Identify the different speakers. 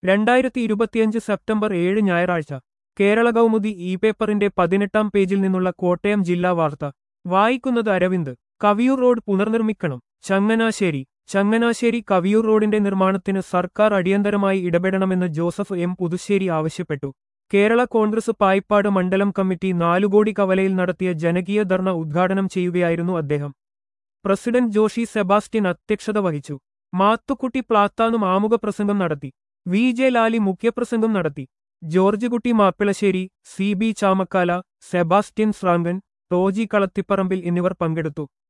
Speaker 1: രണ്ടായിരത്തി ഇരുപത്തിയഞ്ച് സെപ്റ്റംബർ ഏഴ് ഞായറാഴ്ച കേരള കൗമുദി ഇ പേപ്പറിന്റെ പതിനെട്ടാം പേജിൽ നിന്നുള്ള കോട്ടയം ജില്ലാ വാർത്ത വായിക്കുന്നത് അരവിന്ദ് കവിയൂർ റോഡ് പുനർനിർമ്മിക്കണം ചങ്ങനാശ്ശേരി ചങ്ങനാശ്ശേരി കവിയൂർ റോഡിന്റെ നിർമ്മാണത്തിന് സർക്കാർ അടിയന്തരമായി ഇടപെടണമെന്ന് ജോസഫ് എം പുതുശ്ശേരി ആവശ്യപ്പെട്ടു കേരള കോൺഗ്രസ് പായിപ്പാട് മണ്ഡലം കമ്മിറ്റി നാലുകോടി കവലയിൽ നടത്തിയ ജനകീയ ധർണ ഉദ്ഘാടനം ചെയ്യുകയായിരുന്നു അദ്ദേഹം പ്രസിഡന്റ് ജോഷി സെബാസ്റ്റ്യൻ അധ്യക്ഷത വഹിച്ചു മാത്തുക്കുട്ടി പ്ലാത്താനും ആമുഖ പ്രസംഗം നടത്തി വി ജെ ലാലി മുഖ്യപ്രസംഗം നടത്തി George Kutty Mappilassery C B Chamakkala Sebastian Srankan Toji Kalathiparambil എന്നിവർ പങ്കെടുത്തു